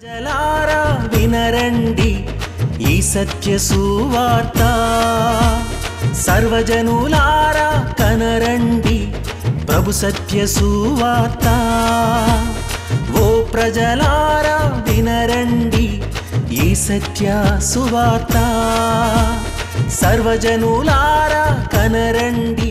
ప్రజలారా వినరండి ఈ సత్య సువార్త సర్వజనులారా కనరండి ప్రభు సత్య సువార్త ఓ ప్రజలారా వినరండి ఈ సత్య సువార్త సర్వజనులారా కనరండి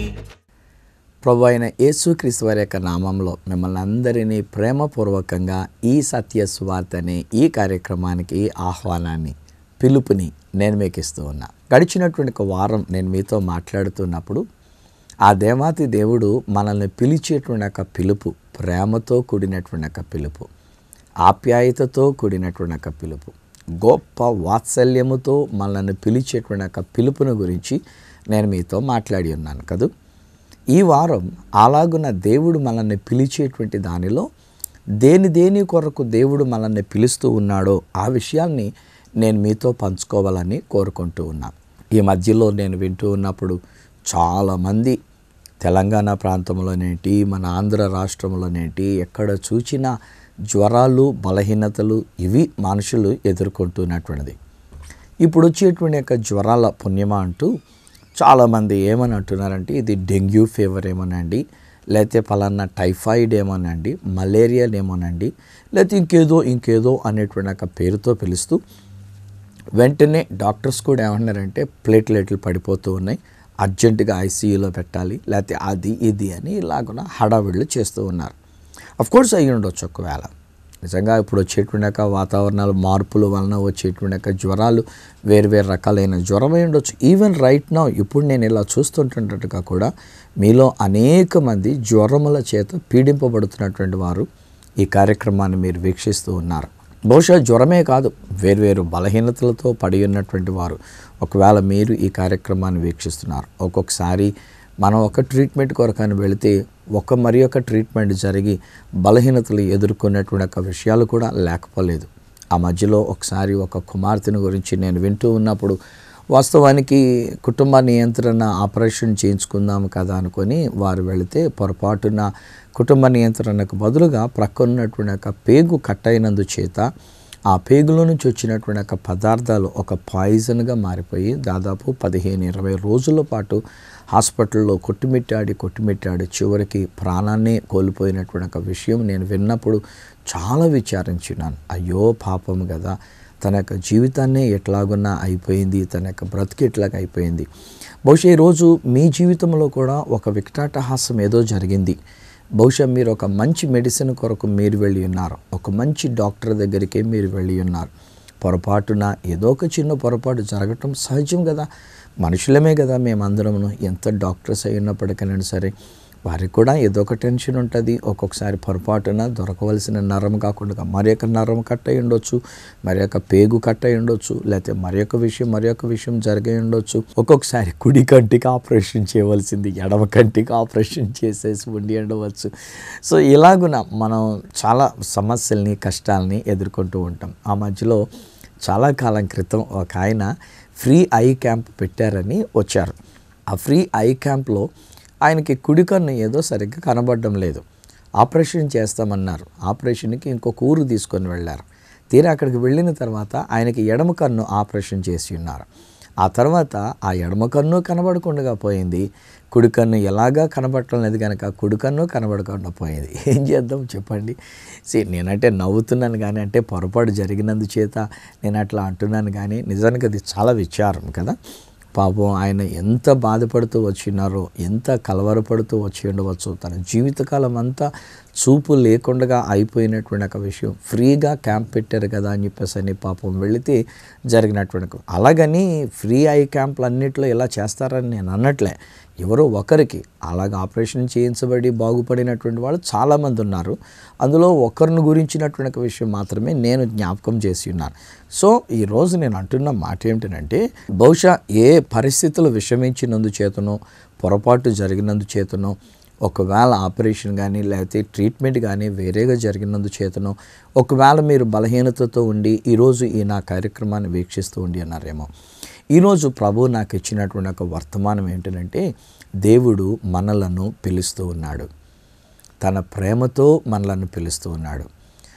ప్రభు అయిన యేసుక్రీస్తు వారి యొక్క నామంలో మిమ్మల్ని అందరినీ ప్రేమపూర్వకంగా ఈ సత్య సువార్త అనే ఈ కార్యక్రమానికి ఆహ్వానాన్ని పిలుపుని నేను మీకు ఇస్తూ ఉన్నా గడిచినటువంటి ఒక వారం నేను మీతో మాట్లాడుతున్నప్పుడు ఆ దేవాతి దేవుడు మనల్ని పిలిచేటువంటి ఒక పిలుపు ప్రేమతో కూడినటువంటి ఒక పిలుపు ఆప్యాయతతో కూడినటువంటి ఒక పిలుపు గొప్ప వాత్సల్యముతో మనల్ని పిలిచేటువంటి ఒక పిలుపును గురించి నేను మీతో మాట్లాడి ఉన్నాను కదూ ఈ వారం అలాగున్న దేవుడు మనల్ని పిలిచేటువంటి దానిలో దేని దేని కొరకు దేవుడు మనల్ని పిలుస్తూ ఉన్నాడో ఆ విషయాల్ని నేను మీతో పంచుకోవాలని కోరుకుంటూ ఉన్నాను ఈ మధ్యలో నేను వింటూ ఉన్నప్పుడు చాలామంది తెలంగాణ ప్రాంతంలోనేంటి మన ఆంధ్ర రాష్ట్రంలోనేంటి ఎక్కడ చూచినా జ్వరాలు బలహీనతలు ఇవి మనుషులు ఎదుర్కొంటున్నటువంటిది ఇప్పుడు వచ్చేటువంటి యొక్క జ్వరాల పుణ్యమా అంటూ చాలామంది ఏమని అంటున్నారంటే ఇది డెంగ్యూ ఫీవర్ ఏమోనండి లేకపోతే పలానా టైఫాయిడ్ ఏమోనండి మలేరియా ఏమోనండి లేకపోతే ఇంకేదో ఇంకేదో అనేటువంటి ఒక పేరుతో పిలుస్తూ వెంటనే డాక్టర్స్ కూడా ఏమన్నారంటే ప్లేట్లెట్లు పడిపోతూ ఉన్నాయి అర్జెంటుగా ఐసీయూలో పెట్టాలి లేకపోతే అది ఇది అని ఇలాగున హడావిడులు చేస్తూ ఉన్నారు కోర్స్ అయ్యి ఉండొచ్చు ఒకవేళ నిజంగా ఇప్పుడు వచ్చేటువంటి యొక్క వాతావరణాల మార్పుల వలన వచ్చేటువంటి యొక్క జ్వరాలు వేరు వేరు రకాలైన జ్వరం అయి ఉండొచ్చు ఈవెన్ రైట్ నౌ ఇప్పుడు నేను ఇలా చూస్తుంటున్నట్టుగా కూడా మీలో అనేక మంది జ్వరముల చేత పీడింపబడుతున్నటువంటి వారు ఈ కార్యక్రమాన్ని మీరు వీక్షిస్తూ ఉన్నారు బహుశా జ్వరమే కాదు వేర్వేరు బలహీనతలతో పడి ఉన్నటువంటి వారు ఒకవేళ మీరు ఈ కార్యక్రమాన్ని వీక్షిస్తున్నారు ఒక్కొక్కసారి మనం ఒక ట్రీట్మెంట్ కొరకని వెళితే ఒక మరి ఒక ట్రీట్మెంట్ జరిగి బలహీనతలు ఎదుర్కొనేటువంటి ఒక విషయాలు కూడా లేకపోలేదు ఆ మధ్యలో ఒకసారి ఒక కుమార్తెను గురించి నేను వింటూ ఉన్నప్పుడు వాస్తవానికి కుటుంబ నియంత్రణ ఆపరేషన్ చేయించుకుందాం కదా అనుకొని వారు వెళితే పొరపాటున కుటుంబ నియంత్రణకు బదులుగా ప్రక్కనున్నటువంటి ఒక పేగు కట్ అయినందు చేత ఆ పేగులో నుంచి వచ్చినటువంటి ఒక పదార్థాలు ఒక పాయిజన్గా మారిపోయి దాదాపు పదిహేను ఇరవై రోజుల పాటు హాస్పిటల్లో కొట్టుమిట్టాడి కొట్టుమిట్టాడి చివరికి ప్రాణాన్నే కోల్పోయినటువంటి ఒక విషయం నేను విన్నప్పుడు చాలా విచారించినాను అయ్యో పాపం కదా తన యొక్క జీవితాన్నే ఎట్లాగున్నా అయిపోయింది తన యొక్క బ్రతికి ఎట్లాగ అయిపోయింది బహుశా ఈరోజు మీ జీవితంలో కూడా ఒక వికటాటహాసం ఏదో జరిగింది బహుశా మీరు ఒక మంచి మెడిసిన్ కొరకు మీరు వెళ్ళి ఉన్నారు ఒక మంచి డాక్టర్ దగ్గరికి మీరు వెళ్ళి ఉన్నారు పొరపాటున ఏదో ఒక చిన్న పొరపాటు జరగటం సహజం కదా మనుషులమే కదా మేమందరమును ఎంత డాక్టర్స్ అయి ఉన్నప్పటికైనా సరే వారికి కూడా ఏదో ఒక టెన్షన్ ఉంటుంది ఒక్కొక్కసారి పొరపాటున దొరకవలసిన నరం కాకుండా మరి యొక్క నరం కట్ అయి ఉండొచ్చు మరి యొక్క పేగు కట్ అయి ఉండొచ్చు లేకపోతే మరి యొక్క విషయం మరి యొక్క విషయం జరిగి ఉండొచ్చు ఒక్కొక్కసారి కుడి కంటికి ఆపరేషన్ చేయవలసింది ఎడమ కంటికి ఆపరేషన్ చేసేసి ఉండి ఉండవచ్చు సో ఇలాగున మనం చాలా సమస్యల్ని కష్టాలని ఎదుర్కొంటూ ఉంటాం ఆ మధ్యలో చాలా కాలం క్రితం ఒక ఆయన ఫ్రీ ఐ క్యాంప్ పెట్టారని వచ్చారు ఆ ఫ్రీ ఐ క్యాంప్లో ఆయనకి కుడి కన్ను ఏదో సరిగ్గా కనబడడం లేదు ఆపరేషన్ చేస్తామన్నారు ఆపరేషన్కి ఇంకొక ఊరు తీసుకొని వెళ్ళారు తీరా అక్కడికి వెళ్ళిన తర్వాత ఆయనకి ఎడమ కన్ను ఆపరేషన్ చేసి ఉన్నారు ఆ తర్వాత ఆ ఎడమ కన్ను కనబడకుండా పోయింది కుడి కన్ను ఎలాగా కనబడటం లేదు కనుక కుడి కన్ను కనబడకుండా పోయింది ఏం చేద్దాం చెప్పండి సి నేనంటే నవ్వుతున్నాను కానీ అంటే పొరపాటు జరిగినందు చేత నేను అట్లా అంటున్నాను కానీ నిజానికి అది చాలా విచారం కదా పాపం ఆయన ఎంత బాధపడుతూ వచ్చినారో ఎంత కలవరపడుతూ వచ్చి ఉండవచ్చు తన జీవితకాలం అంతా చూపు లేకుండా అయిపోయినటువంటి ఒక విషయం ఫ్రీగా క్యాంప్ పెట్టారు కదా అని చెప్పేసి అని పాపం వెళితే జరిగినటువంటి అలాగని ఫ్రీ ఐ క్యాంపులు అన్నిట్లో ఇలా చేస్తారని నేను అన్నట్లే ఎవరో ఒకరికి అలాగ ఆపరేషన్ చేయించబడి బాగుపడినటువంటి వాళ్ళు చాలామంది ఉన్నారు అందులో ఒకరిని గురించినటువంటి ఒక విషయం మాత్రమే నేను జ్ఞాపకం చేసి ఉన్నాను సో ఈరోజు నేను అంటున్న మాట ఏమిటంటే బహుశా ఏ పరిస్థితులు విషమించినందు చేతనో పొరపాటు జరిగినందు చేతనో ఒకవేళ ఆపరేషన్ కానీ లేకపోతే ట్రీట్మెంట్ కానీ వేరేగా జరిగినందు చేతనో ఒకవేళ మీరు బలహీనతతో ఉండి ఈరోజు ఈ నా కార్యక్రమాన్ని వీక్షిస్తూ ఉండి అన్నారేమో ఈరోజు ప్రభు నాకు ఇచ్చినటువంటి ఒక వర్తమానం ఏంటంటే దేవుడు మనలను పిలుస్తూ ఉన్నాడు తన ప్రేమతో మనలను పిలుస్తూ ఉన్నాడు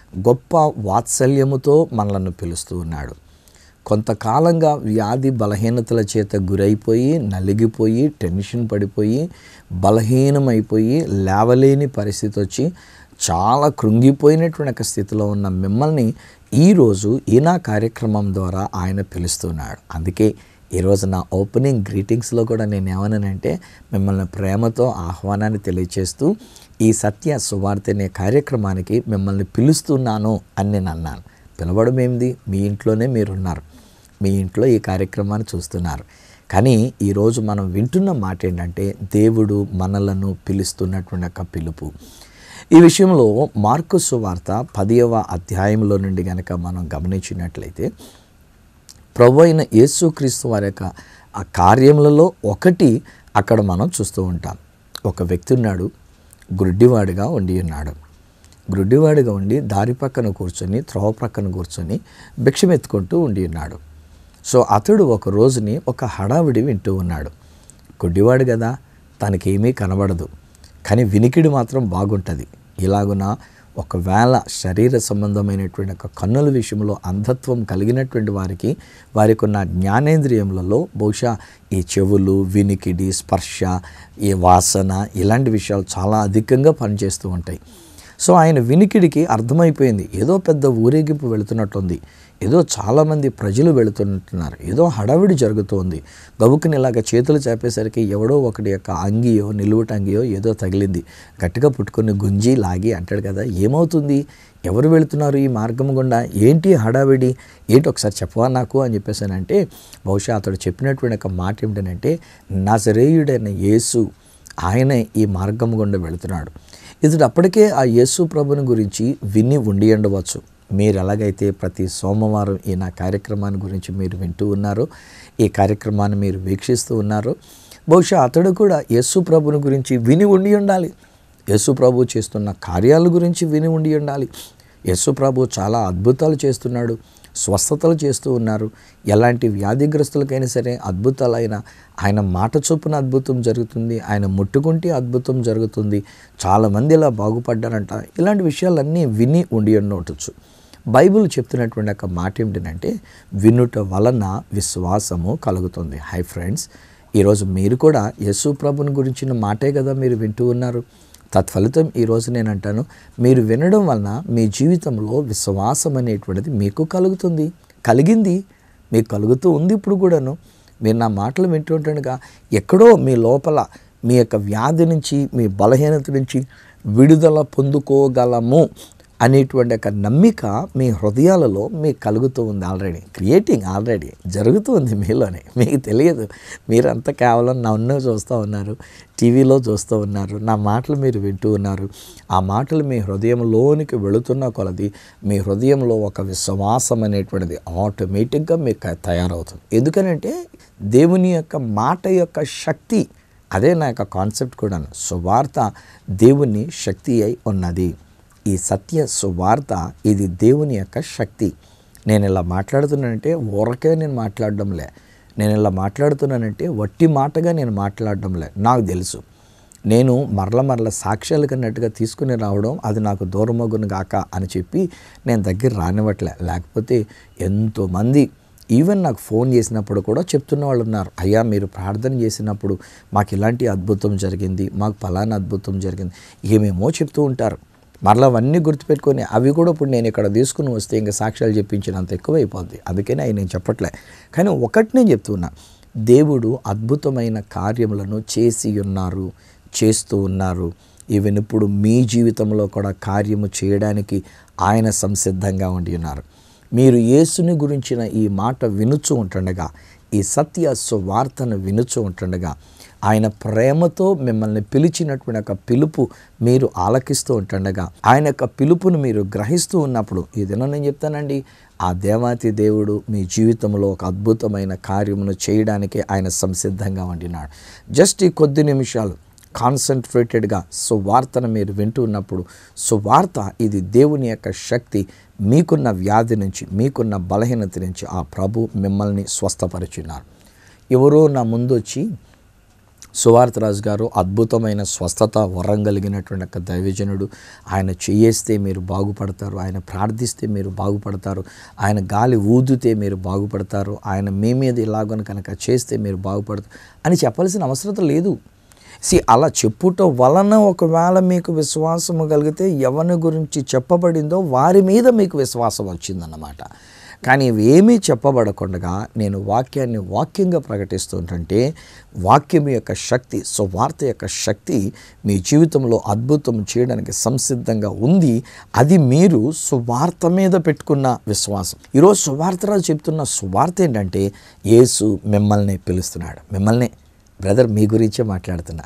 గొప్ప వాత్సల్యముతో మనలను పిలుస్తూ ఉన్నాడు కొంతకాలంగా వ్యాధి బలహీనతల చేత గురైపోయి నలిగిపోయి టెన్షన్ పడిపోయి బలహీనమైపోయి లేవలేని పరిస్థితి వచ్చి చాలా కృంగిపోయినటువంటి ఒక స్థితిలో ఉన్న మిమ్మల్ని ఈరోజు ఈనా కార్యక్రమం ద్వారా ఆయన పిలుస్తున్నాడు అందుకే ఈరోజు నా ఓపెనింగ్ గ్రీటింగ్స్లో కూడా నేను ఏమన్నానంటే మిమ్మల్ని ప్రేమతో ఆహ్వానాన్ని తెలియచేస్తూ ఈ సత్య సువార్త అనే కార్యక్రమానికి మిమ్మల్ని పిలుస్తున్నాను అని నేను అన్నాను పిలవడం ఏంది మీ ఇంట్లోనే మీరున్నారు మీ ఇంట్లో ఈ కార్యక్రమాన్ని చూస్తున్నారు కానీ ఈరోజు మనం వింటున్న మాట ఏంటంటే దేవుడు మనలను పిలుస్తున్నటువంటి ఒక పిలుపు ఈ విషయంలో మార్కు సువార్త పదియవ అధ్యాయంలో నుండి గనక మనం గమనించినట్లయితే ప్రభు అయిన యేసుక్రీస్తు వారి యొక్క ఆ కార్యములలో ఒకటి అక్కడ మనం చూస్తూ ఉంటాం ఒక వ్యక్తి ఉన్నాడు గుడ్డివాడిగా ఉండి ఉన్నాడు గుడ్డివాడిగా ఉండి దారి పక్కన కూర్చొని త్రోవ పక్కన కూర్చొని భిక్షమెత్తుకుంటూ ఉండి ఉన్నాడు సో అతడు ఒక రోజుని ఒక హడావిడి వింటూ ఉన్నాడు గుడ్డివాడు కదా తనకేమీ కనబడదు కానీ వినికిడి మాత్రం బాగుంటుంది ఇలాగున ఒకవేళ శరీర సంబంధమైనటువంటి ఒక కన్నుల విషయంలో అంధత్వం కలిగినటువంటి వారికి వారికి ఉన్న జ్ఞానేంద్రియములలో బహుశా ఈ చెవులు వినికిడి స్పర్శ ఈ వాసన ఇలాంటి విషయాలు చాలా అధికంగా పనిచేస్తూ ఉంటాయి సో ఆయన వినికిడికి అర్థమైపోయింది ఏదో పెద్ద ఊరేగింపు వెళుతున్నట్టుంది ఏదో చాలామంది ప్రజలు వెళుతున్నట్టున్నారు ఏదో హడావిడి జరుగుతోంది గబుక్కుని ఇలాగ చేతులు చేపేసరికి ఎవడో ఒకటి యొక్క అంగియో నిలువుటంగియో ఏదో తగిలింది గట్టిగా పుట్టుకొని గుంజి లాగి అంటాడు కదా ఏమవుతుంది ఎవరు వెళుతున్నారు ఈ మార్గం గుండా ఏంటి హడావిడి ఏంటి ఒకసారి చెప్పవా నాకు అని చెప్పేసానంటే బహుశా అతడు చెప్పినటువంటి ఒక మాట ఏమిటంటే నజరేయుడైన యేసు ఆయనే ఈ మార్గం గుండా వెళుతున్నాడు ఇతడు అప్పటికే ఆ యేసు ప్రభుని గురించి విని ఉండి ఉండవచ్చు మీరు ఎలాగైతే ప్రతి సోమవారం ఈ నా కార్యక్రమాన్ని గురించి మీరు వింటూ ఉన్నారో ఈ కార్యక్రమాన్ని మీరు వీక్షిస్తూ ఉన్నారో బహుశా అతడు కూడా యేసు ప్రభుని గురించి విని ఉండి ఉండాలి యేసు ప్రభు చేస్తున్న కార్యాల గురించి విని ఉండి ఉండాలి యేసు ప్రభు చాలా అద్భుతాలు చేస్తున్నాడు స్వస్థతలు చేస్తూ ఉన్నారు ఎలాంటి వ్యాధిగ్రస్తులకైనా సరే అద్భుతాలైన ఆయన మాట చొప్పున అద్భుతం జరుగుతుంది ఆయన ముట్టుకుంటే అద్భుతం జరుగుతుంది చాలామంది ఇలా బాగుపడ్డారంట ఇలాంటి విషయాలన్నీ విని ఉండి ఉండవచ్చు బైబిల్ చెప్తున్నటువంటి ఒక మాట ఏమిటంటే వినుట వలన విశ్వాసము కలుగుతుంది హై ఫ్రెండ్స్ ఈరోజు మీరు కూడా యేసు ప్రభుని గురించిన మాటే కదా మీరు వింటూ ఉన్నారు తత్ఫలితం ఈరోజు నేను అంటాను మీరు వినడం వలన మీ జీవితంలో విశ్వాసం అనేటువంటిది మీకు కలుగుతుంది కలిగింది మీకు కలుగుతూ ఉంది ఇప్పుడు కూడాను మీరు నా మాటలు వింటుండగా ఎక్కడో మీ లోపల మీ యొక్క వ్యాధి నుంచి మీ బలహీనత నుంచి విడుదల పొందుకోగలము అనేటువంటి ఒక నమ్మిక మీ హృదయాలలో మీకు కలుగుతూ ఉంది ఆల్రెడీ క్రియేటింగ్ ఆల్రెడీ జరుగుతుంది మీలోనే మీకు తెలియదు మీరంతా కేవలం నన్ను చూస్తూ ఉన్నారు టీవీలో చూస్తూ ఉన్నారు నా మాటలు మీరు వింటూ ఉన్నారు ఆ మాటలు మీ హృదయంలోనికి వెళుతున్న కొలది మీ హృదయంలో ఒక విశ్వాసం అనేటువంటిది ఆటోమేటిక్గా మీకు తయారవుతుంది ఎందుకనంటే దేవుని యొక్క మాట యొక్క శక్తి అదే నా యొక్క కాన్సెప్ట్ కూడాను సువార్త దేవుని శక్తి అయి ఉన్నది ఈ సత్య సువార్త ఇది దేవుని యొక్క శక్తి నేను ఇలా మాట్లాడుతున్నానంటే ఊరకే నేను మాట్లాడడంలే నేను ఇలా మాట్లాడుతున్నానంటే వట్టి మాటగా నేను మాట్లాడడంలే నాకు తెలుసు నేను మరల మరల సాక్ష్యాలు కన్నట్టుగా తీసుకుని రావడం అది నాకు దూరమగును గాక అని చెప్పి నేను దగ్గర రానివ్వట్లే లేకపోతే ఎంతోమంది ఈవెన్ నాకు ఫోన్ చేసినప్పుడు కూడా చెప్తున్న వాళ్ళు ఉన్నారు అయ్యా మీరు ప్రార్థన చేసినప్పుడు మాకు ఇలాంటి అద్భుతం జరిగింది మాకు ఫలానా అద్భుతం జరిగింది ఏమేమో చెప్తూ ఉంటారు మరలా అవన్నీ గుర్తుపెట్టుకొని అవి కూడా ఇప్పుడు నేను ఇక్కడ తీసుకుని వస్తే ఇంకా సాక్ష్యాలు చెప్పించినంత ఎక్కువైపోద్ది అందుకనే అవి నేను చెప్పట్లే కానీ ఒకటి నేను చెప్తున్నా దేవుడు అద్భుతమైన కార్యములను చేసి ఉన్నారు చేస్తూ ఉన్నారు ఈవెన్ ఇప్పుడు మీ జీవితంలో కూడా కార్యము చేయడానికి ఆయన సంసిద్ధంగా ఉండి ఉన్నారు మీరు యేసుని గురించిన ఈ మాట వినుచు ఉంటుండగా ఈ సత్య సువార్తను వినుచు ఉంటుండగా ఆయన ప్రేమతో మిమ్మల్ని పిలిచినటువంటి ఒక పిలుపు మీరు ఆలకిస్తూ ఉంటుండగా ఆయన యొక్క పిలుపును మీరు గ్రహిస్తూ ఉన్నప్పుడు ఈ దినం నేను చెప్తానండి ఆ దేవాతి దేవుడు మీ జీవితంలో ఒక అద్భుతమైన కార్యమును చేయడానికి ఆయన సంసిద్ధంగా ఉండినాడు జస్ట్ ఈ కొద్ది నిమిషాలు కాన్సన్ట్రేటెడ్గా సువార్తను మీరు వింటూ ఉన్నప్పుడు సువార్త ఇది దేవుని యొక్క శక్తి మీకున్న వ్యాధి నుంచి మీకున్న బలహీనత నుంచి ఆ ప్రభు మిమ్మల్ని స్వస్థపరిచున్నారు ఎవరో నా ముందు వచ్చి సువార్తరాజు గారు అద్భుతమైన స్వస్థత వరం కలిగినటువంటి ఒక దైవజనుడు ఆయన చేయేస్తే మీరు బాగుపడతారు ఆయన ప్రార్థిస్తే మీరు బాగుపడతారు ఆయన గాలి ఊదితే మీరు బాగుపడతారు ఆయన మీ మీద ఇలాగని కనుక చేస్తే మీరు బాగుపడతారు అని చెప్పాల్సిన అవసరం లేదు సి అలా చెప్పుట వలన ఒకవేళ మీకు విశ్వాసము కలిగితే ఎవరి గురించి చెప్పబడిందో వారి మీద మీకు విశ్వాసం వచ్చిందన్నమాట కానీ ఇవేమీ చెప్పబడకుండా నేను వాక్యాన్ని వాక్యంగా ప్రకటిస్తుంటే వాక్యం యొక్క శక్తి సువార్త యొక్క శక్తి మీ జీవితంలో అద్భుతం చేయడానికి సంసిద్ధంగా ఉంది అది మీరు సువార్త మీద పెట్టుకున్న విశ్వాసం ఈరోజు సువార్తరాజు చెప్తున్న సువార్త ఏంటంటే యేసు మిమ్మల్ని పిలుస్తున్నాడు మిమ్మల్ని బ్రదర్ మీ గురించే మాట్లాడుతున్నా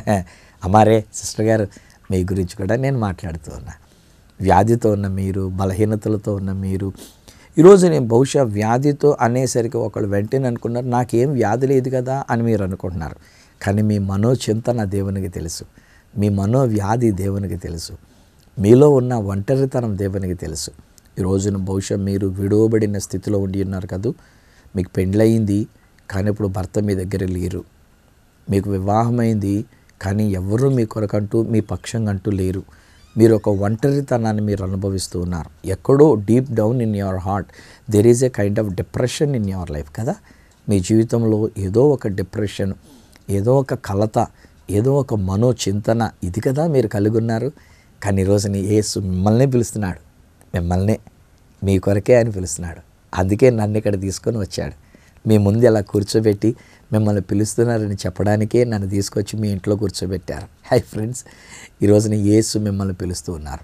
అమ్మారే సిస్టర్ గారు మీ గురించి కూడా నేను మాట్లాడుతూ ఉన్నా వ్యాధితో ఉన్న మీరు బలహీనతలతో ఉన్న మీరు ఈరోజు నేను బహుశా వ్యాధితో అనేసరికి ఒకళ్ళు వెంటనే అనుకున్నారు నాకేం వ్యాధి లేదు కదా అని మీరు అనుకుంటున్నారు కానీ మీ మనోచింతన దేవునికి తెలుసు మీ మనోవ్యాధి దేవునికి తెలుసు మీలో ఉన్న ఒంటరితనం దేవునికి తెలుసు ఈ రోజున బహుశా మీరు విడవబడిన స్థితిలో ఉండి ఉన్నారు కదూ మీకు పెండ్లయింది కానీ ఇప్పుడు భర్త మీ దగ్గర లేరు మీకు వివాహమైంది కానీ ఎవరు మీ కొరకంటూ మీ పక్షంగా అంటూ లేరు మీరు ఒక ఒంటరితనాన్ని మీరు అనుభవిస్తూ ఉన్నారు ఎక్కడో deep down in your heart there is a kind of depression in your life కదా మీ జీవితంలో ఏదో ఒక డిప్రెషన్ ఏదో ఒక కలత ఏదో ఒక మనోచింతన ఇది కదా మీరు కలిగి ఉన్నారు కానీ ఈరోజు యేసు మిమ్మల్ని పిలుస్తున్నాడు మిమ్మల్ని మీ కొరకే అని పిలుస్తున్నాడు అందుకే నన్ను ఇక్కడ తీసుకొని వచ్చాడు మీ ముందు ఇలా కూర్చోబెట్టి మిమ్మల్ని పిలుస్తున్నారని చెప్పడానికే నన్ను తీసుకొచ్చి మీ ఇంట్లో కూర్చోబెట్టారు హై ఫ్రెండ్స్ ఈరోజున యేసు మిమ్మల్ని పిలుస్తూ ఉన్నారు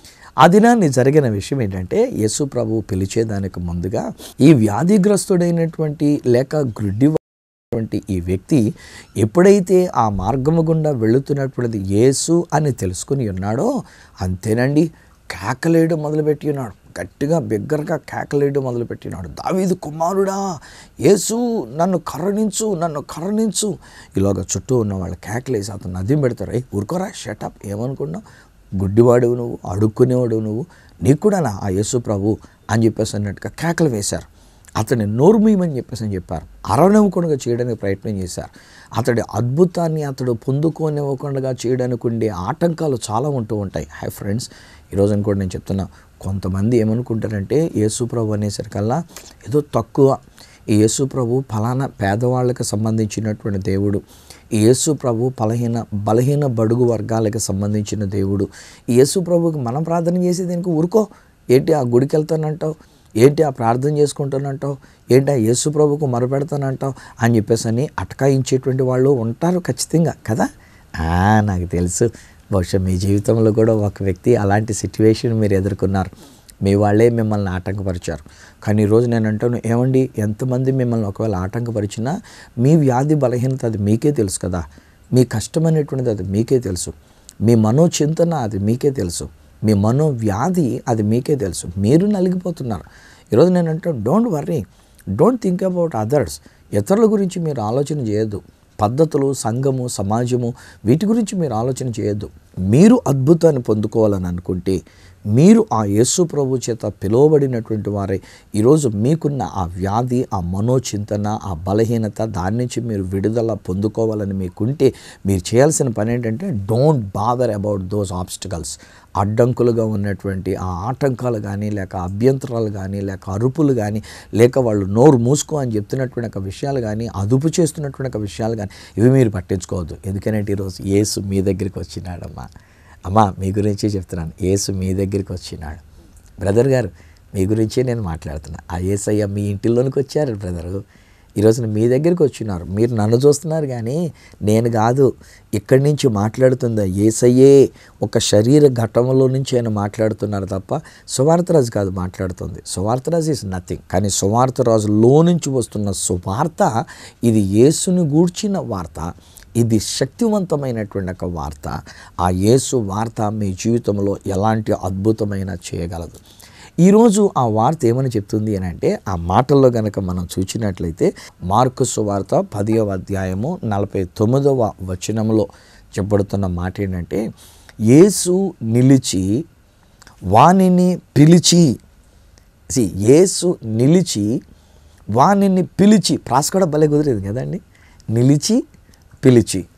ఆ దినాన్ని జరిగిన విషయం ఏంటంటే యేసు ప్రభు పిలిచేదానికి ముందుగా ఈ వ్యాధిగ్రస్తుడైనటువంటి లేక గ్రుడ్డి ఉన్నటువంటి ఈ వ్యక్తి ఎప్పుడైతే ఆ మార్గము గుండా వెళుతున్నటువంటిది యేసు అని తెలుసుకుని ఉన్నాడో అంతేనండి కేకలేయడం మొదలుపెట్టి ఉన్నాడు గట్టిగా బిగ్గరగా కేకలేయడం మొదలుపెట్టినాడు దావీదు కుమారుడా యేసు నన్ను కరుణించు నన్ను కరుణించు ఇలాగ చుట్టూ ఉన్న వాళ్ళు కేకలేసి అతను నదిం పెడతారు ఏ ఊరుకోరా షటప్ ఏమనుకున్నావు గుడ్డివాడు నువ్వు అడుక్కునేవాడు నువ్వు నీకు కూడా నా ఆ యేసు ప్రభు అని చెప్పేసి అన్నట్టుగా కేకలు వేశారు అతన్ని నోరుమీయమని చెప్పేసి అని చెప్పారు అరవనివ్వకుండా చేయడానికి ప్రయత్నం చేశారు అతడి అద్భుతాన్ని అతడు పొందుకోనివ్వకుండా చేయడానికి ఉండే ఆటంకాలు చాలా ఉంటూ ఉంటాయి హై ఫ్రెండ్స్ ఈరోజు కూడా నేను చెప్తున్నా కొంతమంది ఏమనుకుంటారంటే యేసుప్రభు అనేసరికల్లా ఏదో తక్కువ ఈ యేసు ప్రభు ఫలానా పేదవాళ్ళకి సంబంధించినటువంటి దేవుడు ఈ యేసు ప్రభు బలహీన బలహీన బడుగు వర్గాలకు సంబంధించిన దేవుడు ఈ యేసు ప్రభుకి మనం ప్రార్థన చేసే దీనికి ఊరుకో ఏంటి ఆ గుడికి వెళ్తానంటావు ఏంటి ఆ ప్రార్థన చేసుకుంటానంటావు ఏంటి ఆ యేసు ప్రభుకు మొరపెడతానంటావు అని చెప్పేసి అని అటకాయించేటువంటి వాళ్ళు ఉంటారు ఖచ్చితంగా కదా ఆ, నాకు తెలుసు బహుశా మీ జీవితంలో కూడా ఒక వ్యక్తి అలాంటి సిచ్యువేషన్ మీరు ఎదుర్కొన్నారు మీ వాళ్ళే మిమ్మల్ని ఆటంకపరిచారు కానీ ఈరోజు నేను అంటాను ఏమండి ఎంతమంది మిమ్మల్ని ఒకవేళ ఆటంకపరిచినా మీ వ్యాధి బలహీనత అది మీకే తెలుసు కదా మీ కష్టం అనేటువంటిది అది మీకే తెలుసు మీ మనోచింతన అది మీకే తెలుసు మీ మనోవ్యాధి అది మీకే తెలుసు మీరు నలిగిపోతున్నారు ఈరోజు నేను అంటాను don't worry don't think about others ఇతరుల గురించి మీరు ఆలోచన చేయొద్దు పద్ధతులు సంఘము సమాజము వీటి గురించి మీరు ఆలోచన చేయొద్దు మీరు అద్భుతాన్ని పొందుకోవాలని అనుకుంటే మీరు ఆ యేసు ప్రభు చేత పిలువబడినటువంటి వారే ఈరోజు మీకున్న ఆ వ్యాధి ఆ మనోచింతన ఆ బలహీనత దాని నుంచి మీరు విడుదల పొందుకోవాలని మీకుంటే మీరు చేయాల్సిన పని ఏంటంటే don't bother about those obstacles అడ్డంకులుగా ఉన్నటువంటి ఆ ఆటంకాలు కానీ లేక అభ్యంతరాలు కానీ లేక అరుపులు కానీ లేక వాళ్ళు నోరు మూసుకో అని చెప్తున్నటువంటి ఒక విషయాలు కానీ అదుపు చేస్తున్నటువంటి ఒక విషయాలు కానీ ఇవి మీరు పట్టించుకోవద్దు ఎందుకంటే ఈరోజు యేసు మీ దగ్గరికి వచ్చినాడమ్మా అమ్మా మీ గురించే చెప్తున్నాను యేసు మీ దగ్గరికి వచ్చినాడు బ్రదర్ గారు మీ గురించే నేను మాట్లాడుతున్నా ఆ యేసయ్య మీ ఇంటిలోనికి వచ్చారు బ్రదరు ఈరోజు మీ దగ్గరికి వచ్చినారు మీరు నన్ను చూస్తున్నారు కానీ నేను కాదు ఇక్కడి నుంచి మాట్లాడుతుందా ఏసయ్యే ఒక శరీర ఘటనలో నుంచి ఆయన మాట్లాడుతున్నారు తప్ప సువార్తరాజు కాదు మాట్లాడుతుంది సువార్తరాజు ఈజ్ నథింగ్ కానీ సువార్తరాజులో నుంచి వస్తున్న సువార్త ఇది యేసుని గూర్చిన వార్త ఇది శక్తివంతమైనటువంటి ఒక వార్త ఆ యేసు వార్త మీ జీవితంలో ఎలాంటి అద్భుతమైన చేయగలదు ఈరోజు ఆ వార్త ఏమని చెప్తుంది అని అంటే ఆ మాటల్లో గనక మనం చూసినట్లయితే మార్కు సువార్త పదివ అధ్యాయము నలభై తొమ్మిదవ వచనంలో చెప్పబడుతున్న మాట ఏంటంటే యేసు నిలిచి వానిని పిలిచి సి యేసు నిలిచి వానిని పిలిచి ప్రాస్ కూడా భలే కుదిరేది కదండి నిలిచి పిలిచి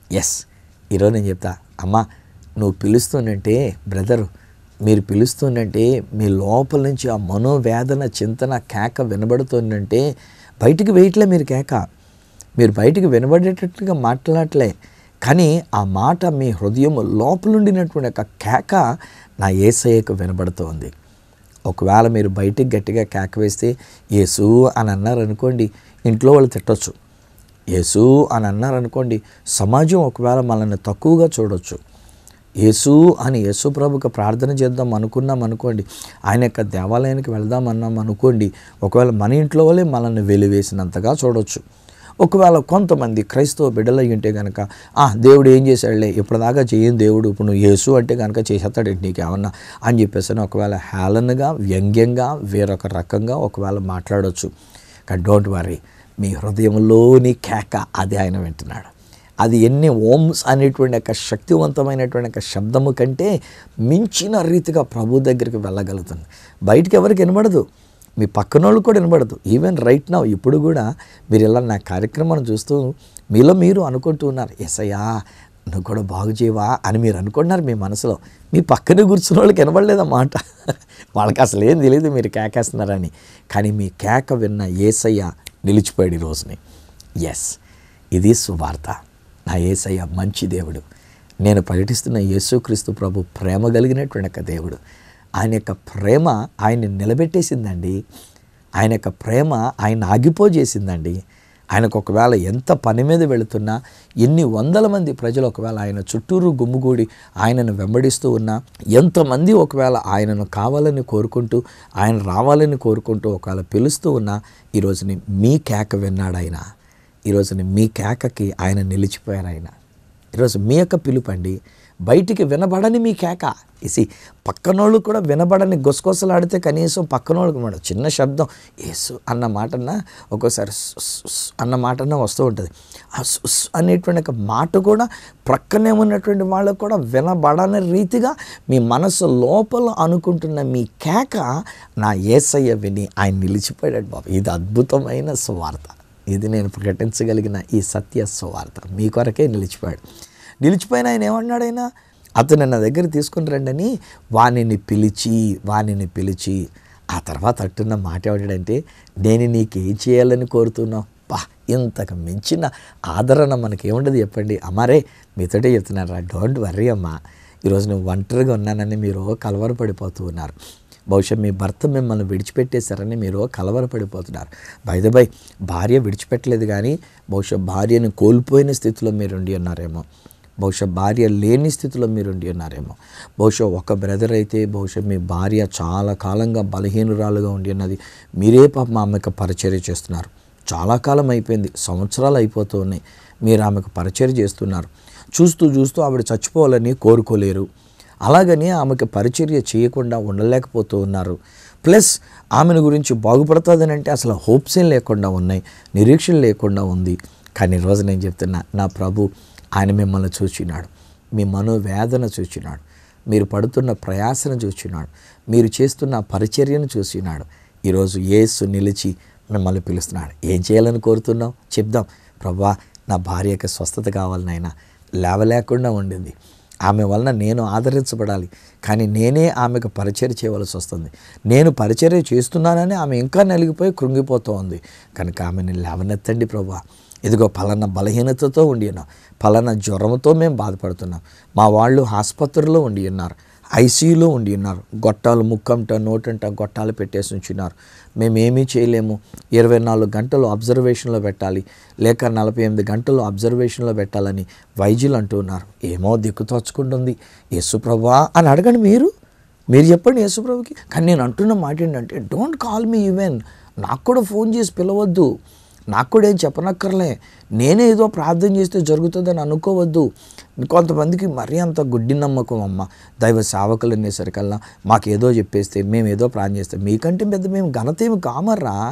ఎస్ ఈరోజు నేను చెప్తా అమ్మా నువ్వు పిలుస్తుందంటే బ్రదరు మీరు పిలుస్తుందంటే మీ లోపల నుంచి ఆ మనోవేదన చింతన కేక వినబడుతుందంటే బయటికి వేయట్లే మీరు కేక మీరు బయటికి వినబడేటట్లుగా మాట్లాడలే కానీ ఆ మాట మీ హృదయం లోపలుండినటువంటి ఒక కేక నా ఏసయ్యకు వినబడుతోంది ఒకవేళ మీరు బయటికి గట్టిగా కేక వేస్తే యేసు అని అన్నారనుకోండి ఇంట్లో వాళ్ళు తిట్టొచ్చు యేసు అని అన్నారనుకోండి సమాజం ఒకవేళ మనల్ని తక్కువగా చూడొచ్చు యేసు అని యేసు ప్రభుకి ప్రార్థన చేద్దాం అనుకున్నాం అనుకోండి ఆయన యొక్క దేవాలయానికి వెళ్దాం అన్నాం అనుకోండి ఒకవేళ మన ఇంట్లో వాళ్ళే మనల్ని వెలివేసినంతగా చూడొచ్చు ఒకవేళ కొంతమంది క్రైస్తవ బిడ్డలు అయి ఉంటే కనుక ఆ దేవుడు ఏం చేశాడులే ఇప్పటిదాకా చేయని దేవుడు ఇప్పుడు నువ్వు యేసు అంటే కనుక చేసేస్తాడు నీకేమన్నా అని చెప్పేసి అని ఒకవేళ హేళనగా వ్యంగ్యంగా వేరొక రకంగా ఒకవేళ మాట్లాడొచ్చు కానీ డోంట్ వరీ మీ హృదయంలోని కేక అది ఆయన వింటున్నాడు అది ఎన్ని ఓమ్స్ అనేటువంటి యొక్క శక్తివంతమైనటువంటి యొక్క శబ్దము కంటే మించిన రీతిగా ప్రభు దగ్గరికి వెళ్ళగలుగుతుంది బయటికి ఎవరికి వినబడదు మీ పక్కన వాళ్ళు కూడా వినబడదు ఈవెన్ రైట్ నౌ ఇప్పుడు కూడా మీరు ఇలా నా కార్యక్రమాన్ని చూస్తూ మీలో మీరు అనుకుంటూ ఉన్నారు ఎసయ్యా నువ్వు కూడా బాగు చేయవా అని మీరు అనుకుంటున్నారు మీ మనసులో మీ పక్కనే కూర్చున్న వాళ్ళకి వినబడలేదు మాట వాళ్ళకి అసలు ఏం తెలియదు మీరు కేకేస్తున్నారని కానీ మీ కేక విన్న ఏసయ్య నిలిచిపోయాడు ఈ రోజుని ఎస్ ఇది సువార్త నా ఏసయ్య మంచి దేవుడు నేను పర్యటిస్తున్న యేసుక్రీస్తు ప్రభు ప్రేమ కలిగినటువంటి ఒక దేవుడు ఆయన యొక్క ప్రేమ ఆయన్ని నిలబెట్టేసిందండి ఆయన యొక్క ప్రేమ ఆయన ఆగిపోజేసిందండి ఆయనకు ఒకవేళ ఎంత పని మీద వెళుతున్నా ఎన్ని వందల మంది ప్రజలు ఒకవేళ ఆయన చుట్టూరు గుమ్ముగూడి ఆయనను వెంబడిస్తూ ఉన్నా ఎంతమంది ఒకవేళ ఆయనను కావాలని కోరుకుంటూ ఆయన రావాలని కోరుకుంటూ ఒకవేళ పిలుస్తూ ఉన్నా ఈరోజుని మీ కేక విన్నాడు ఆయన ఈరోజుని మీ కేకకి ఆయన నిలిచిపోయారు ఆయన ఈరోజు మీ యొక్క పిలుపండి బయటికి వినబడని మీ కేక ఇసి పక్కనోళ్ళు కూడా వినబడని గొసగొసలాడితే కనీసం పక్కనోళ్ళకి మాట చిన్న శబ్దం ఏసు అన్న మాటన ఒక్కోసారి స్ స్ స్ అన్న మాటన వస్తూ ఉంటుంది ఆ స్ స్ అనేటువంటి ఒక మాట కూడా ప్రక్కనే ఉన్నటువంటి వాళ్ళకు కూడా వినబడని రీతిగా మీ మనసు లోపల అనుకుంటున్న మీ కేక నా ఏసయ్య విని ఆయన నిలిచిపోయాడు బాబు ఇది అద్భుతమైన సువార్త ఇది నేను ప్రకటించగలిగిన ఈ సత్య సువార్త మీ కొరకే నిలిచిపోయాడు నిలిచిపోయిన ఆయన ఏమన్నాడు ఆయన అతను నా దగ్గర తీసుకుని రండని వాణిని పిలిచి వాణిని పిలిచి ఆ తర్వాత అంటున్న మాట ఏమిటంటే నేను నీకేం చేయాలని కోరుతున్నావు పా ఇంతకు మించిన ఆదరణ మనకి ఏముండదు చెప్పండి అమ్మారే మీతోటే చెప్తున్నారా డోంట్ వర్రీ అమ్మా ఈరోజు నువ్వు ఒంటరిగా ఉన్నానని మీరు కలవరపడిపోతూ ఉన్నారు బహుశా మీ భర్త మిమ్మల్ని విడిచిపెట్టేశారని మీరు కలవరపడిపోతున్నారు బైద బై భార్య విడిచిపెట్టలేదు కానీ బహుశా భార్యను కోల్పోయిన స్థితిలో మీరు ఉండి ఉన్నారేమో బహుశా భార్య లేని స్థితిలో మీరు ఉండి ఉన్నారేమో బహుశా ఒక బ్రదర్ అయితే బహుశా మీ భార్య చాలా కాలంగా బలహీనురాలుగా ఉండి ఉన్నది మీరే పాపం ఆమెకు పరిచర్య చేస్తున్నారు చాలా కాలం అయిపోయింది సంవత్సరాలు అయిపోతూ ఉన్నాయి మీరు ఆమెకు పరిచర్య చేస్తున్నారు చూస్తూ చూస్తూ ఆవిడ చచ్చిపోవాలని కోరుకోలేరు అలాగని ఆమెకు పరిచర్య చేయకుండా ఉండలేకపోతూ ఉన్నారు ప్లస్ ఆమెను గురించి బాగుపడుతుందని అంటే అసలు హోప్స్ ఏం లేకుండా ఉన్నాయి నిరీక్షణ లేకుండా ఉంది కానీ ఈరోజు నేను చెప్తున్నా నా ప్రభు ఆయన మిమ్మల్ని చూచినాడు మీ మనోవేదన చూచినాడు మీరు పడుతున్న ప్రయాసను చూచినాడు మీరు చేస్తున్న పరిచర్యను చూసినాడు ఈరోజు యేసు నిలిచి మిమ్మల్ని పిలుస్తున్నాడు ఏం చేయాలని కోరుతున్నావు చెప్దాం ప్రభా నా భార్యకి స్వస్థత కావాలి నాయన లేవలేకుండా ఉండింది ఆమె వలన నేను ఆదరించబడాలి కానీ నేనే ఆమెకు పరిచర్య చేయవలసి వస్తుంది నేను పరిచర్య చేస్తున్నానని ఆమె ఇంకా నలిగిపోయి కృంగిపోతూ ఉంది కనుక ఆమెను లేవనెత్తండి ప్రభా ఇదిగో పలానా బలహీనతతో ఉండి ఉన్నాం పలానా జ్వరంతో మేము బాధపడుతున్నాం మా వాళ్ళు ఆసుపత్రిలో ఉండి ఉన్నారు ఐసీయూలో ఉండి ఉన్నారు గొట్టాలు ముక్కంట నోటంట గొట్టాలు పెట్టేసి ఉంచున్నారు మేమేమీ చేయలేము ఇరవై నాలుగు గంటలు అబ్జర్వేషన్లో పెట్టాలి లేక నలభై ఎనిమిది గంటలు అబ్జర్వేషన్లో పెట్టాలని వైద్యులు అంటూ ఉన్నారు ఏమో దిక్కు తోచుకుంటుంది యేసుప్రభా అని అడగండి మీరు మీరు చెప్పండి యేసుప్రభుకి కానీ నేను అంటున్న మాట ఏంటంటే డోంట్ కాల్ మీ ఈవెన్ నాకు కూడా ఫోన్ చేసి పిలవద్దు నాకు కూడా ఏం చెప్పనక్కర్లే నేనే ఏదో ప్రార్థన చేస్తే జరుగుతుందని అనుకోవద్దు కొంతమందికి మరీ అంత గుడ్డి నమ్మకం అమ్మ దైవ సేవకులు అనేసరికల్లా మాకు ఏదో చెప్పేస్తే మేము ఏదో ప్రార్థన చేస్తే మీకంటే పెద్ద మేము ఘనత ఏమి కామర్రా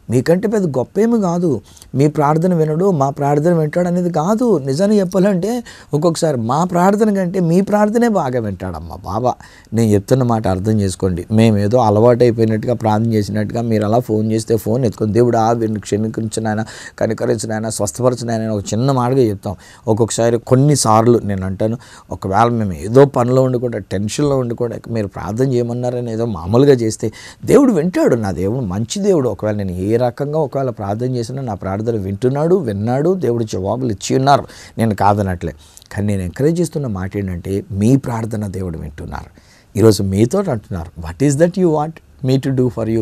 మీకంటే పెద్ద గొప్ప ఏమి కాదు మీ ప్రార్థన వినడు మా ప్రార్థన వింటాడు అనేది కాదు నిజాన్ని చెప్పాలంటే ఒక్కొక్కసారి మా ప్రార్థన కంటే మీ ప్రార్థనే బాగా వింటాడమ్మా బాబా నేను చెప్తున్న మాట అర్థం చేసుకోండి మేము ఏదో అలవాటు అయిపోయినట్టుగా ప్రార్థన చేసినట్టుగా మీరు అలా ఫోన్ చేస్తే ఫోన్ ఎత్తుకొని దేవుడు ఆ వీరిని క్షమించిన ఆయన కనికరించిన ఆయన స్వస్థపరిచిన ఆయన ఒక చిన్న మాటగా చెప్తాం ఒక్కొక్కసారి కొన్నిసార్లు నేను అంటాను ఒకవేళ మేము ఏదో పనిలో ఉండి కూడా టెన్షన్లో ఉండి కూడా మీరు ప్రార్థన చేయమన్నారని ఏదో మామూలుగా చేస్తే దేవుడు వింటాడు నా దేవుడు మంచి దేవుడు ఒకవేళ నేను ఏ రకంగా ఒకవేళ ప్రార్థన చేసినా నా ప్రార్థన వింటున్నాడు విన్నాడు దేవుడు జవాబులు ఇచ్చి ఉన్నారు నేను కాదనట్లే కానీ నేను ఎంకరేజ్ చేస్తున్న మాట ఏంటంటే మీ ప్రార్థన దేవుడు వింటున్నారు ఈరోజు మీతో అంటున్నారు what is that you want me to do for you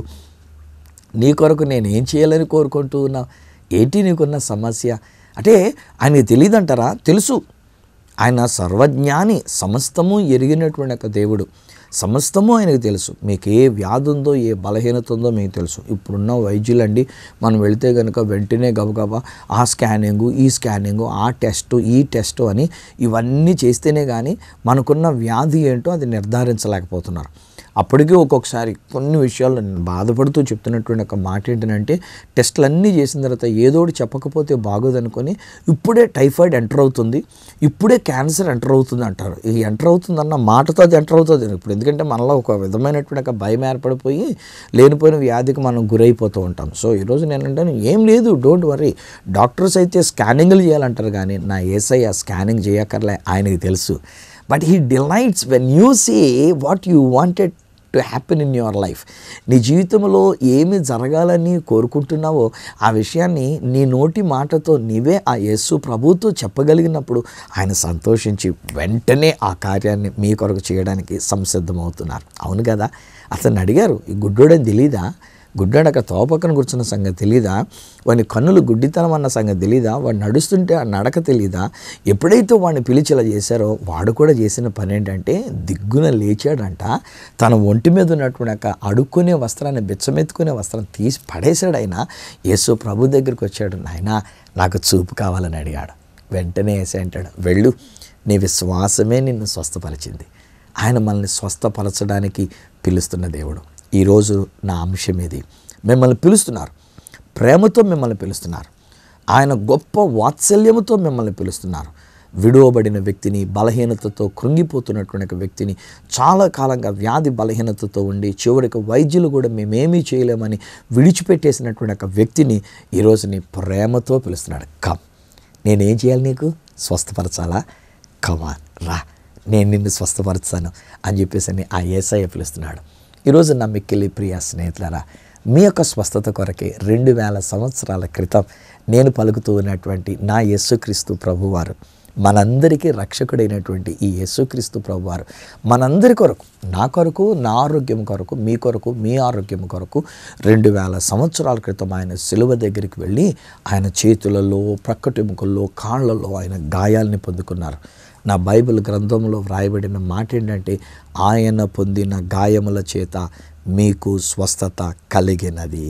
నీ కొరకు నేను ఏం చేయాలని కోరుకుంటూ ఉన్నా ఏంటి నీకున్న సమస్య అంటే ఆయనకి తెలియదంటారా తెలుసు ఆయన సర్వజ్ఞాని సమస్తము ఎరిగినటువంటి ఒక దేవుడు సమస్తము ఆయనకు తెలుసు మీకు ఏ వ్యాధి ఉందో ఏ బలహీనత ఉందో మీకు తెలుసు ఇప్పుడున్న వైద్యులండి మనం వెళితే కనుక వెంటనే గబగబా ఆ స్కానింగు ఈ స్కానింగు ఆ టెస్టు ఈ టెస్టు అని ఇవన్నీ చేస్తేనే కానీ మనకున్న వ్యాధి ఏంటో అది నిర్ధారించలేకపోతున్నారు అప్పటికీ ఒక్కొక్కసారి కొన్ని విషయాల్లో నేను బాధపడుతూ చెప్తున్నటువంటి ఒక మాట ఏంటంటే టెస్టులు అన్నీ చేసిన తర్వాత ఏదో ఒకటి చెప్పకపోతే బాగోదనుకొని ఇప్పుడే టైఫాయిడ్ ఎంటర్ అవుతుంది ఇప్పుడే క్యాన్సర్ ఎంటర్ అవుతుంది అంటారు ఈ ఎంటర్ అవుతుందన్న మాటతో అది ఎంటర్ అవుతుంది ఇప్పుడు ఎందుకంటే మనలో ఒక విధమైనటువంటి ఒక భయం ఏర్పడిపోయి లేనిపోయిన వ్యాధికి మనం గురైపోతూ ఉంటాం సో ఈరోజు నేను అంటాను ఏం లేదు డోంట్ వరీ డాక్టర్స్ అయితే స్కానింగ్లు చేయాలంటారు కానీ నా ఏసఐ ఆ స్కానింగ్ చేయక్కర్లే ఆయనకి తెలుసు but he delights when you see what you wanted to happen in your life నీ జీవితంలో ఏమి జరగాలని కోరుకుంటున్నావో ఆ విషయాన్ని నీ నోటి మాటతో నీవే ఆ యేసు ప్రభుతో చెప్పగలిగినప్పుడు ఆయన సంతోషించి వెంటనే ఆ కార్యాన్ని మీ కొరకు చేయడానికి సంసిద్ధమవుతున్నారు అవును కదా అతను అడిగారు ఈ గుడ్డోడని తెలీదా గుడ్డాడు అక్కడ తోపక్కన కూర్చున్న సంగతి తెలీదా వాని కన్నులు గుడ్డితనం అన్న సంగతి తెలీదా వాడు నడుస్తుంటే ఆ నడక తెలీదా ఎప్పుడైతే వాడిని పిలిచేలా చేశారో వాడు కూడా చేసిన పని ఏంటంటే దిగ్గున లేచాడంట తన ఒంటి మీద ఉన్నటువంటి ఒక అడుక్కునే వస్త్రాన్ని బిచ్చమెత్తుకునే వస్త్రం తీసి పడేశాడు ఆయన యేసు ప్రభు దగ్గరికి వచ్చాడు నాయన నాకు చూపు కావాలని అడిగాడు వెంటనే వేసే అంటాడు వెళ్ళు నీ విశ్వాసమే నిన్ను స్వస్థపరిచింది ఆయన మనల్ని స్వస్థపరచడానికి పిలుస్తున్న దేవుడు ఈరోజు నా అంశం ఇది మిమ్మల్ని పిలుస్తున్నారు ప్రేమతో మిమ్మల్ని పిలుస్తున్నారు ఆయన గొప్ప వాత్సల్యముతో మిమ్మల్ని పిలుస్తున్నారు విడువబడిన వ్యక్తిని బలహీనతతో కృంగిపోతున్నటువంటి ఒక వ్యక్తిని చాలా కాలంగా వ్యాధి బలహీనతతో ఉండి చివరికి వైద్యులు కూడా మేమేమీ చేయలేమని విడిచిపెట్టేసినటువంటి ఒక వ్యక్తిని ఈరోజు నీ ప్రేమతో పిలుస్తున్నాడు కమ్ నేనేం చేయాలి నీకు స్వస్థపరచాలా కమా రా నేను నిన్ను స్వస్థపరుస్తాను అని చెప్పేసి అని ఆ ఏసయ్య పిలుస్తున్నాడు ఈరోజు నా మిక్కిలి ప్రియ స్నేహితులారా మీ యొక్క స్వస్థత కొరకే రెండు వేల సంవత్సరాల క్రితం నేను పలుకుతూ ఉన్నటువంటి నా యేసుక్రీస్తు ప్రభువారు మనందరికీ రక్షకుడైనటువంటి ఈ యేసుక్రీస్తు ప్రభువారు మనందరి కొరకు నా కొరకు నా ఆరోగ్యం కొరకు మీ కొరకు మీ ఆరోగ్యం కొరకు రెండు వేల సంవత్సరాల క్రితం ఆయన సిలువ దగ్గరికి వెళ్ళి ఆయన చేతులలో ప్రక్కటెముకల్లో కాళ్ళలో ఆయన గాయాల్ని పొందుకున్నారు నా బైబిల్ గ్రంథంలో వ్రాయబడిన మాట ఏంటంటే ఆయన పొందిన గాయముల చేత మీకు స్వస్థత కలిగినది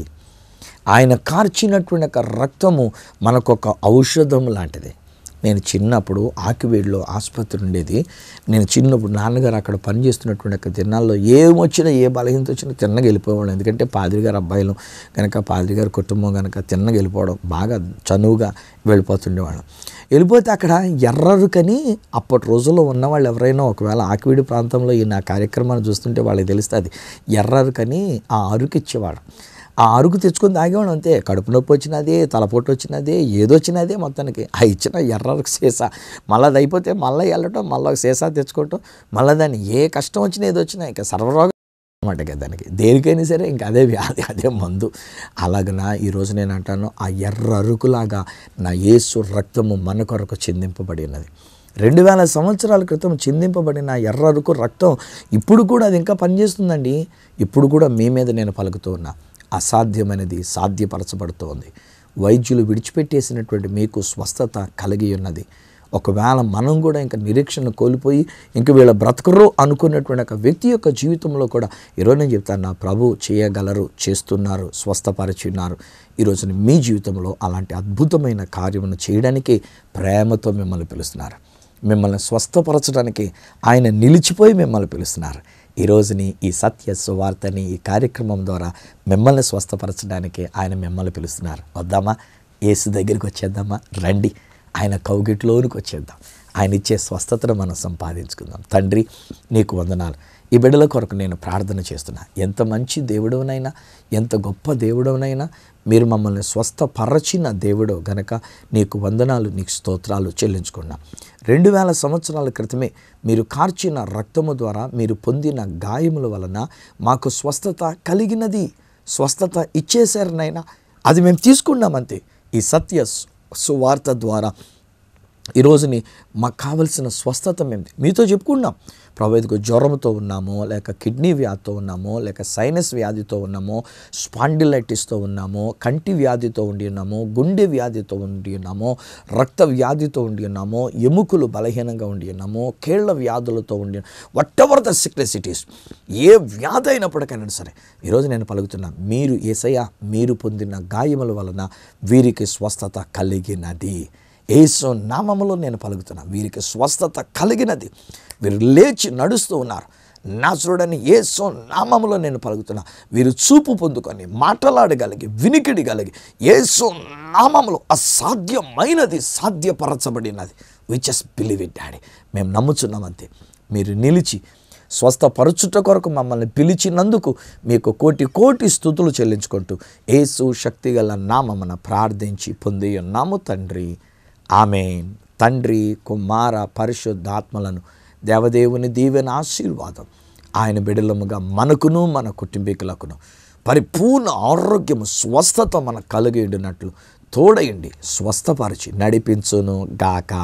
ఆయన కార్చినటువంటి ఒక రక్తము మనకొక ఔషధం లాంటిది నేను చిన్నప్పుడు ఆకివేడిలో ఆసుపత్రి ఉండేది నేను చిన్నప్పుడు నాన్నగారు అక్కడ పనిచేస్తున్నటువంటి ఒక దినాల్లో ఏమొచ్చినా ఏ బలహీనత వచ్చినా తిన్నగా వెళ్ళిపోవడం ఎందుకంటే పాదిరి గారు అబ్బాయిలు కనుక పాదిరి గారి కుటుంబం కనుక తిన్నగా వెళ్ళిపోవడం బాగా చనువుగా వెళ్ళిపోతుండేవాళ్ళం వెళ్ళిపోతే అక్కడ ఎర్రరుకని అప్పటి రోజుల్లో ఉన్నవాళ్ళు ఎవరైనా ఒకవేళ ఆకివీడి ప్రాంతంలో ఈ నా కార్యక్రమాన్ని చూస్తుంటే వాళ్ళకి తెలుస్తుంది ఎర్రరుకని ఆ అరుకు ఇచ్చేవాడు ఆ అరుకు తెచ్చుకొని తాగేవాడు అంతే కడుపు నొప్పి వచ్చినది తలపోటు వచ్చినది ఏదో వచ్చినదే మొత్తానికి ఆ ఇచ్చిన ఎర్రకు సీసా మళ్ళీ అది అయిపోతే మళ్ళీ వెళ్ళటం మళ్ళీ ఒక సీసా తెచ్చుకోవటం మళ్ళీ దాన్ని ఏ కష్టం వచ్చినా ఏదో వచ్చినా ఇంకా సర్వరోగం అనమాట కదా దానికి దేనికైనా సరే ఇంకా అదే వ్యాధి అదే మందు అలాగన ఈరోజు నేను అంటాను ఆ ఎర్ర అరుకులాగా నా యేసు రక్తము మన కొరకు చిందింపబడి ఉన్నది రెండు వేల సంవత్సరాల క్రితం చిందింపబడిన ఎర్ర అరుకు రక్తం ఇప్పుడు కూడా అది ఇంకా పనిచేస్తుందండి ఇప్పుడు కూడా మీ మీద నేను పలుకుతూ ఉన్నా అసాధ్యమైనది సాధ్యపరచబడుతోంది వైద్యులు విడిచిపెట్టేసినటువంటి మీకు స్వస్థత కలిగి ఉన్నది ఒకవేళ మనం కూడా ఇంకా నిరీక్షణ కోల్పోయి ఇంక వీళ్ళ బ్రతకరు అనుకున్నటువంటి ఒక వ్యక్తి యొక్క జీవితంలో కూడా ఈరోజు నేను చెప్తాను నా ప్రభు చేయగలరు చేస్తున్నారు స్వస్థపరిచున్నారు ఈరోజు మీ జీవితంలో అలాంటి అద్భుతమైన కార్యమును చేయడానికి ప్రేమతో మిమ్మల్ని పిలుస్తున్నారు మిమ్మల్ని స్వస్థపరచడానికి ఆయన నిలిచిపోయి మిమ్మల్ని పిలుస్తున్నారు ఈ రోజుని ఈ సత్య సువార్తని ఈ కార్యక్రమం ద్వారా మిమ్మల్ని స్వస్థపరచడానికి ఆయన మిమ్మల్ని పిలుస్తున్నారు వద్దామా యేసు దగ్గరికి వచ్చేద్దామా రండి ఆయన కౌగిట్లోనికి వచ్చేద్దాం ఆయన ఇచ్చే స్వస్థతను మనం సంపాదించుకుందాం తండ్రి నీకు వందనాలు ఈ బిడ్డల కొరకు నేను ప్రార్థన చేస్తున్నా ఎంత మంచి దేవుడవనైనా ఎంత గొప్ప దేవుడవనైనా మీరు మమ్మల్ని స్వస్థపరచిన దేవుడు గనక నీకు వందనాలు నీకు స్తోత్రాలు చెల్లించుకున్నాం రెండు వేల సంవత్సరాల క్రితమే మీరు కార్చిన రక్తము ద్వారా మీరు పొందిన గాయముల వలన మాకు స్వస్థత కలిగినది స్వస్థత ఇచ్చేశారనైనా అది మేము తీసుకున్నాం అంతే ఈ సత్య సు- సువార్త ద్వారా ఈ రోజుని మాకు కావలసిన స్వస్థత మేము మీతో చెప్పుకున్నాం ప్రభు ఇదిగో జ్వరంతో ఉన్నామో లేక కిడ్నీ వ్యాధితో ఉన్నామో లేక సైనస్ వ్యాధితో ఉన్నామో స్పాండిలైటిస్తో ఉన్నామో కంటి వ్యాధితో ఉండి ఉన్నామో గుండె వ్యాధితో ఉండి ఉన్నామో రక్త వ్యాధితో ఉండి ఉన్నామో ఎముకలు బలహీనంగా ఉండి ఉన్నామో కేళ్ల వ్యాధులతో ఉండి whatever the sickness it is ఏ వ్యాధి అయినప్పటికైనా సరే ఈరోజు నేను పలుకుతున్నా మీరు ఏసయ్య మీరు పొందిన గాయముల వలన వీరికి స్వస్థత కలిగినది ఏసు నామములో నేను పలుకుతున్నా వీరికి స్వస్థత కలిగినది వీరు లేచి నడుస్తూ ఉన్నారు నాసురుడని ఏసు నామములో నేను పలుకుతున్నా వీరు చూపు పొందుకొని మాట్లాడగలిగి వినికిడి కలిగి ఏసు నామములో అసాధ్యమైనది సాధ్యపరచబడినది we just believe it daddy మేము నమ్ముచున్నాం అంతే మీరు నిలిచి స్వస్థపరచుట కొరకు మమ్మల్ని పిలిచినందుకు మీకు కోటి కోటి స్థుతులు చెల్లించుకుంటూ ఏసు శక్తిగల నామమున ప్రార్థించి పొంది ఉన్నాము తండ్రి ఆమెన్ తండ్రి కుమార పరిశుద్ధాత్మలను దేవదేవుని దీవెన ఆశీర్వాదం ఆయన బిడలముగా మనకును మన కుటుంబీకులకును పరిపూర్ణ ఆరోగ్యము స్వస్థత మనకు కలిగి ఉండినట్లు తోడయండి స్వస్థపరిచి నడిపించును గాక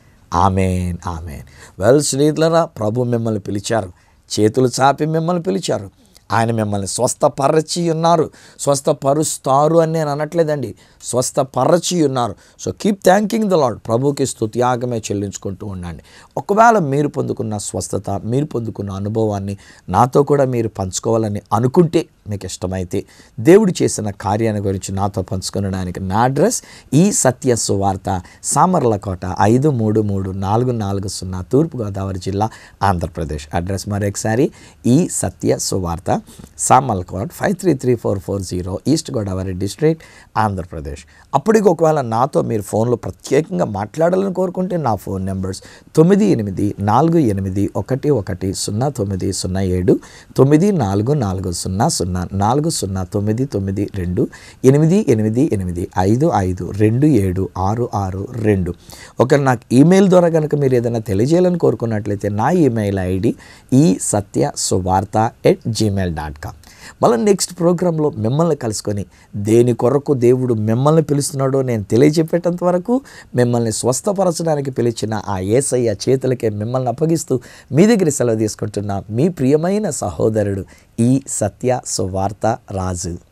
ఆమెన్ ఆమెన్ వెల్ స్నేహితులరా ప్రభు మిమ్మల్ని పిలిచారు చేతులు చాపి మిమ్మల్ని పిలిచారు ఆయన మిమ్మల్ని స్వస్థపరచి ఉన్నారు స్వస్థపరుస్తారు అని నేను అనట్లేదండి స్వస్థపరచి ఉన్నారు so keep thanking the lord ప్రభుకి స్తుత్యాగమే చెల్లించుకుంటూ ఉండండి ఒకవేళ మీరు పొందుకున్న స్వస్థత మీరు పొందుకున్న అనుభవాన్ని నాతో కూడా మీరు పంచుకోవాలని అనుకుంటే మీకు ఇష్టమైతే దేవుడు చేసిన కార్యాన్ని గురించి నాతో పంచుకొనడానికి నా అడ్రస్ ఈ సత్య సువార్త సామర్లకోట ఐదు మూడు మూడు నాలుగు నాలుగు సున్నా తూర్పుగోదావరి జిల్లా ఆంధ్రప్రదేశ్ అడ్రస్ మరొకసారి ఈ Satya Suvartha Samarlakota five three three four four zero east Godavari district Andhra Pradesh అప్పటికి ఒకవేళ నాతో మీరు ఫోన్లో ప్రత్యేకంగా మాట్లాడాలని కోరుకుంటే నా ఫోన్ నెంబర్స్ తొమ్మిది ఎనిమిది నాలుగు ఎనిమిది ఒకటి ఒకటి సున్నా తొమ్మిది సున్నా ఏడు తొమ్మిది నాలుగు నాలుగు సున్నా సున్నా నాలుగు సున్నా తొమ్మిది తొమ్మిది రెండు ఎనిమిది ఎనిమిది ఎనిమిది ఐదు ఐదు రెండు ఏడు ఆరు ఆరు రెండు ఒకవేళ నాకు ఈమెయిల్ ద్వారా కనుక మీరు ఏదైనా తెలియజేయాలని కోరుకున్నట్లయితే నా ఈమెయిల్ ఐడి ఈ Satya Suvartha at gmail dot com మళ్ళీ నెక్స్ట్ ప్రోగ్రాంలో మిమ్మల్ని కలుసుకొని దేని కొరకు దేవుడు మిమ్మల్ని పిలుస్తున్నాడో నేను తెలియజెప్పేటంత వరకు మిమ్మల్ని స్వస్థపరచడానికి పిలిచిన ఆ ఏసయ్య చేతులకే మిమ్మల్ని అప్పగిస్తూ మీ దగ్గర సెలవు తీసుకుంటున్న మీ ప్రియమైన సహోదరుడు ఈ సత్య సువార్త రాజు